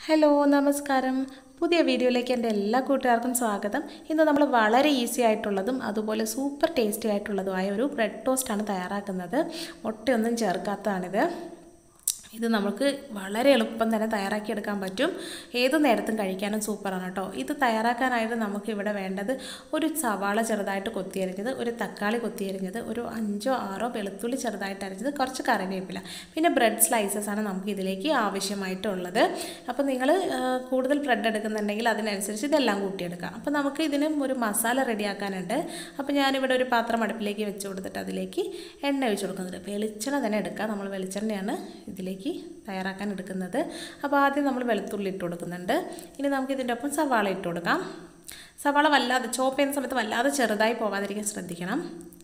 hello നമസ്കാരം പുതിയ വീഡിയോയിലേക്ക് എൻ്റെ എല്ലാ കൂട്ടുകാർക്കും സ്വാഗതം ഇന്ന് നമ്മൾ വളരെ ഈസി ആയിട്ടുള്ളതും അതുപോലെ സൂപ്പർ ടേസ്റ്റി ആയിട്ടുള്ളതുമായ ഒരു ബ്രെഡ് ടോസ്റ്റാണ് തയ്യാറാക്കുന്നത് മുട്ടയൊന്നും ചേർക്കാത്തതാണിത് ഇത് നമുക്ക് വളരെ എളുപ്പം തന്നെ തയ്യാറാക്കിയെടുക്കാൻ പറ്റും ഏത് നേരത്തും കഴിക്കാനും സൂപ്പറാണ് കേട്ടോ ഇത് തയ്യാറാക്കാനായിട്ട് നമുക്ക് ഇവിടെ വേണ്ടത് ഒരു സവാള ചെറുതായിട്ട് കൊത്തിയരിഞ്ഞത് ഒരു തക്കാളി കൊത്തിയരിഞ്ഞത് ഒരു അഞ്ചോ ആറോ വെളുത്തുള്ളി ചെറുതായിട്ട് അരിഞ്ഞത് കുറച്ച് കറിവേപ്പില പിന്നെ ബ്രെഡ് സ്ലൈസസ് ആണ് നമുക്ക് ഇതിലേക്ക് ആവശ്യമായിട്ടുള്ളത് അപ്പോൾ നിങ്ങൾ കൂടുതൽ ബ്രെഡ് എടുക്കുന്നുണ്ടെങ്കിൽ അതിനനുസരിച്ച് ഇതെല്ലാം കൂട്ടിയെടുക്കാം അപ്പോൾ നമുക്ക് ഇതിന് ഒരു മസാല റെഡിയാക്കാനുണ്ട് അപ്പോൾ ഞാനിവിടെ ഒരു പാത്രം അടുപ്പിലേക്ക് വെച്ച് കൊടുത്തിട്ട് അതിലേക്ക് എണ്ണ ഒഴിച്ച് കൊടുക്കുന്നുണ്ട് വെളിച്ചെണ്ണ തന്നെ എടുക്കാം നമ്മൾ വെളിച്ചെണ്ണയാണ് ഇതിലേക്ക് തയ്യാറാക്കാൻ എടുക്കുന്നത് അപ്പോൾ ആദ്യം നമ്മൾ വെളുത്തുള്ളി ഇട്ട് കൊടുക്കുന്നുണ്ട് ഇനി നമുക്ക് ഇതിൻ്റെ ഒപ്പം സവാള ഇട്ട് കൊടുക്കാം സവാള വല്ലാതെ ചോപ്പ് ചെയ്യുന്ന സമയത്ത് വല്ലാതെ ചെറുതായി പോകാതിരിക്കാൻ ശ്രദ്ധിക്കണം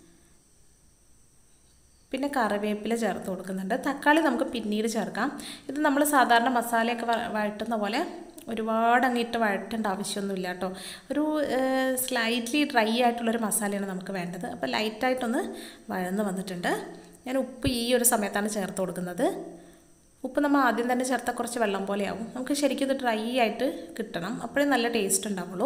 പിന്നെ കറിവേപ്പില ചേർത്ത് കൊടുക്കുന്നുണ്ട് തക്കാളി നമുക്ക് പിന്നീട് ചേർക്കാം ഇത് നമ്മൾ സാധാരണ മസാലയൊക്കെ വഴറ്റുന്ന പോലെ ഒരുപാട് അങ്ങിട്ട് വഴറ്റേണ്ട ആവശ്യമൊന്നുമില്ല കേട്ടോ ഒരു സ്ലൈറ്റ്ലി ഡ്രൈ ആയിട്ടുള്ളൊരു മസാലയാണ് നമുക്ക് വേണ്ടത് അപ്പോൾ ലൈറ്റായിട്ടൊന്ന് വഴന്ന് വന്നിട്ടുണ്ട് ഞാൻ ഉപ്പ് ഈ ഒരു സമയത്താണ് ചേർത്ത് കൊടുക്കുന്നത് ഉപ്പ് നമ്മൾ ആദ്യം തന്നെ ചേർത്താൽ കുറച്ച് വെള്ളം പോലെയാവും നമുക്ക് ശരിക്കും ഇത് ഡ്രൈ ആയിട്ട് കിട്ടണം അപ്പോഴേ നല്ല ടേസ്റ്റ് ഉണ്ടാവുള്ളൂ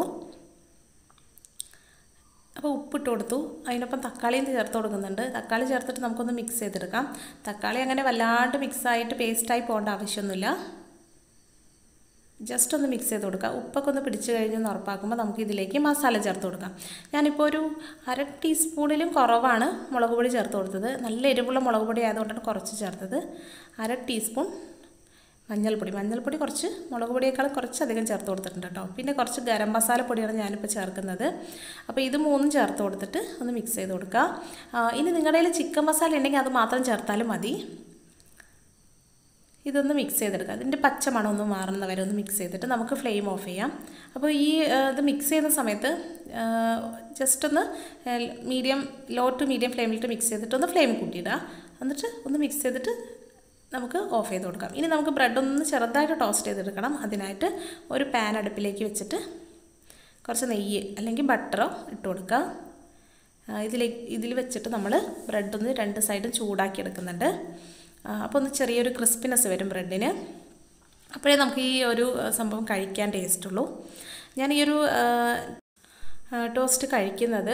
അപ്പോൾ ഉപ്പിട്ട് കൊടുത്തു അതിനൊപ്പം തക്കാളിയും ചേർത്ത് കൊടുക്കുന്നുണ്ട് തക്കാളി ചേർത്തിട്ട് നമുക്കൊന്ന് മിക്സ് ചെയ്തെടുക്കാം തക്കാളി അങ്ങനെ വല്ലാണ്ട് മിക്സായിട്ട് പേസ്റ്റായി പോകേണ്ട ആവശ്യമൊന്നുമില്ല ജസ്റ്റ് ഒന്ന് മിക്സ് ചെയ്ത് കൊടുക്കുക ഉപ്പൊക്കെ ഒന്ന് പിടിച്ച് കഴിഞ്ഞെന്ന് ഉറപ്പാക്കുമ്പോൾ നമുക്ക് ഇതിലേക്ക് മസാല ചേർത്ത് കൊടുക്കാം ഞാനിപ്പോൾ ഒരു അര ടീസ്പൂണിലും കുറവാണ് മുളക് പൊടി ചേർത്ത് കൊടുത്തത് നല്ല എരിവുള്ള മുളക് പൊടി ആയതുകൊണ്ടാണ് കുറച്ച് ചേർത്തത് അര ടീസ്പൂൺ മഞ്ഞൾപ്പൊടി മഞ്ഞൾപ്പൊടി കുറച്ച് മുളക് പൊടിയേക്കാൾ കുറച്ചധികം ചേർത്ത് കൊടുത്തിട്ടുണ്ട് കേട്ടോ പിന്നെ കുറച്ച് ഗരം മസാല പൊടിയാണ് ഞാനിപ്പോൾ ചേർക്കുന്നത് അപ്പോൾ ഇത് മൂന്നും ചേർത്ത് കൊടുത്തിട്ട് ഒന്ന് മിക്സ് ചെയ്ത് കൊടുക്കുക ഇനി നിങ്ങളുടെ കയ്യിൽ ചിക്കൻ മസാല ഉണ്ടെങ്കിൽ അത് മാത്രം ചേർത്താലും മതി ഇതൊന്ന് മിക്സ് ചെയ്തെടുക്കുക അതിൻ്റെ പച്ച മണം ഒന്ന് മാറുന്ന വരെ ഒന്ന് മിക്സ് ചെയ്തിട്ട് നമുക്ക് ഫ്ലെയിം ഓഫ് ചെയ്യാം അപ്പോൾ ഈ ഇത് മിക്സ് ചെയ്യുന്ന സമയത്ത് ജസ്റ്റ് ഒന്ന് മീഡിയം ലോ ടു മീഡിയം ഫ്ലെയിമിലിട്ട് മിക്സ് ചെയ്തിട്ട് ഒന്ന് ഫ്ലെയിം കൂട്ടിയിടുക എന്നിട്ട് ഒന്ന് മിക്സ് ചെയ്തിട്ട് നമുക്ക് ഓഫ് ചെയ്ത് കൊടുക്കാം ഇനി നമുക്ക് ബ്രെഡ് ഒന്ന് ചെറുതായിട്ട് ടോസ്റ്റ് ചെയ്തെടുക്കണം അതിനായിട്ട് ഒരു പാൻ അടുപ്പിലേക്ക് വെച്ചിട്ട് കുറച്ച് നെയ്യ് അല്ലെങ്കിൽ ബട്ടറോ ഇട്ട് കൊടുക്കുക ഇതിലേക്ക് ഇതിൽ വെച്ചിട്ട് നമ്മൾ ബ്രെഡ് ഒന്ന് രണ്ട് സൈഡും ചൂടാക്കി എടുക്കുന്നുണ്ട് അപ്പോൾ ഒന്ന് ചെറിയൊരു ക്രിസ്പിനെസ് വരും ബ്രെഡിന് അപ്പോഴേ നമുക്ക് ഈ ഒരു സംഭവം കഴിക്കാൻ ടേസ്റ്റ് ഉള്ളൂ ഞാൻ ഈ ഒരു ടോസ്റ്റ് കഴിക്കുന്നത്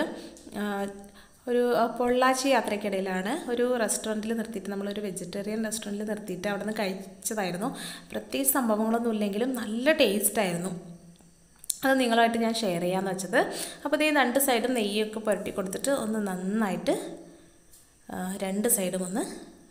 ഒരു പൊള്ളാച്ചി യാത്രയ്ക്കിടയിലാണ് ഒരു റെസ്റ്റോറൻറ്റിൽ നിർത്തിയിട്ട് നമ്മളൊരു വെജിറ്റേറിയൻ റെസ്റ്റോറൻറ്റിൽ നിർത്തിയിട്ട് അവിടെ നിന്ന് കഴിച്ചതായിരുന്നു പ്രത്യേകിച്ച് സംഭവങ്ങളൊന്നും ഇല്ലെങ്കിലും നല്ല ടേസ്റ്റായിരുന്നു അത് നിങ്ങളുമായിട്ട് ഞാൻ ഷെയർ ചെയ്യാമെന്ന് വെച്ചത് അപ്പോൾ ഇതേ രണ്ട് സൈഡും നെയ്യൊക്കെ പുരട്ടി കൊടുത്തിട്ട് ഒന്ന് നന്നായിട്ട് രണ്ട് സൈഡും ഒന്ന്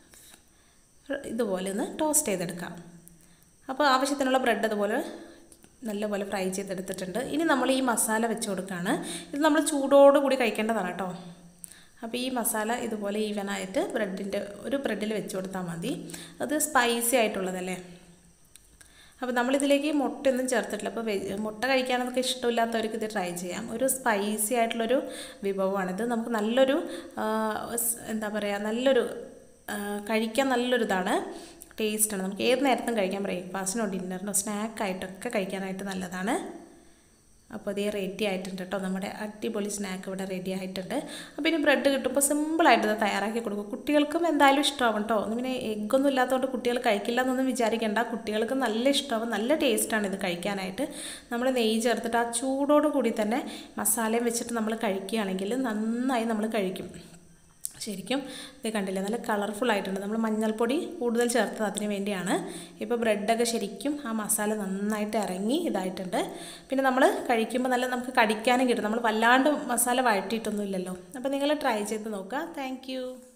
ഇതുപോലെ ഒന്ന് ടോസ്റ്റ് ചെയ്തെടുക്കാം അപ്പോൾ ആവശ്യത്തിനുള്ള ബ്രെഡ് അതുപോലെ നല്ലപോലെ ഫ്രൈ ചെയ്തെടുത്തിട്ടുണ്ട് ഇനി നമ്മൾ ഈ മസാല വെച്ച് കൊടുക്കുകയാണ് ഇത് നമ്മൾ ചൂടോടുകൂടി കഴിക്കേണ്ടതാണ് കേട്ടോ അപ്പോൾ ഈ മസാല ഇതുപോലെ ഈവനായിട്ട് ബ്രെഡിൻ്റെ ഒരു ബ്രെഡിൽ വെച്ച് കൊടുത്താൽ മതി അത് സ്പൈസി ആയിട്ടുള്ളതല്ലേ അപ്പോൾ നമ്മളിതിലേക്ക് മുട്ടയൊന്നും ചേർത്തിട്ടില്ല അപ്പോൾ വെജ് മുട്ട കഴിക്കാനൊക്കെ ഇഷ്ടമില്ലാത്തവർക്ക് ഇത് ട്രൈ ചെയ്യാം ഒരു സ്പൈസി ആയിട്ടുള്ളൊരു വിഭവമാണിത് നമുക്ക് നല്ലൊരു എന്താ പറയുക നല്ലൊരു കഴിക്കാൻ നല്ലൊരു ഇതാണ് ടേസ്റ്റാണ് നമുക്ക് ഏത് നേരത്തും കഴിക്കാം ബ്രേക്ക്ഫാസ്റ്റിനോ ഡിന്നറിനോ സ്നാക്കായിട്ടൊക്കെ കഴിക്കാനായിട്ട് നല്ലതാണ് അപ്പോൾ അതേ റെഡി ആയിട്ടുണ്ട് കേട്ടോ നമ്മുടെ അടിപൊളി സ്നാക്ക് ഇവിടെ റെഡി ആയിട്ടുണ്ട് അപ്പോൾ ഇനി ബ്രെഡ് കിട്ടുമ്പോൾ സിമ്പിളായിട്ട് ഇത് തയ്യാറാക്കി കൊടുക്കും കുട്ടികൾക്കും എന്തായാലും ഇഷ്ടമാവും കേട്ടോ പിന്നെ എഗ്ഗൊന്നും ഇല്ലാത്തതുകൊണ്ട് കുട്ടികൾ കഴിക്കില്ല എന്നൊന്നും വിചാരിക്കേണ്ട കുട്ടികൾക്ക് നല്ല ഇഷ്ടമാവും നല്ല ടേസ്റ്റാണ് ഇത് കഴിക്കാനായിട്ട് നമ്മൾ നെയ്യ് ചേർത്തിട്ട് ആ ചൂടോട് കൂടി തന്നെ മസാലയും വെച്ചിട്ട് നമ്മൾ കഴിക്കുകയാണെങ്കിൽ നന്നായി നമ്മൾ കഴിക്കും ശരിക്കും ഇത് കണ്ടില്ലേ നല്ല കളർഫുൾ ആയിട്ടുണ്ട് നമ്മൾ മഞ്ഞൾപ്പൊടി കൂടുതൽ ചേർത്തത് അതിന് വേണ്ടിയാണ് ഇപ്പോൾ ബ്രെഡൊക്കെ ശരിക്കും ആ മസാല നന്നായിട്ട് ഇറങ്ങി ഇതായിട്ടുണ്ട് പിന്നെ നമ്മൾ കഴിക്കുമ്പോൾ നല്ല നമുക്ക് കടിക്കാനും കിട്ടും നമ്മൾ വല്ലാണ്ട് മസാല വഴറ്റിയിട്ടൊന്നും ഇല്ലല്ലോ അപ്പോൾ നിങ്ങൾ ട്രൈ ചെയ്ത് നോക്കുക താങ്ക്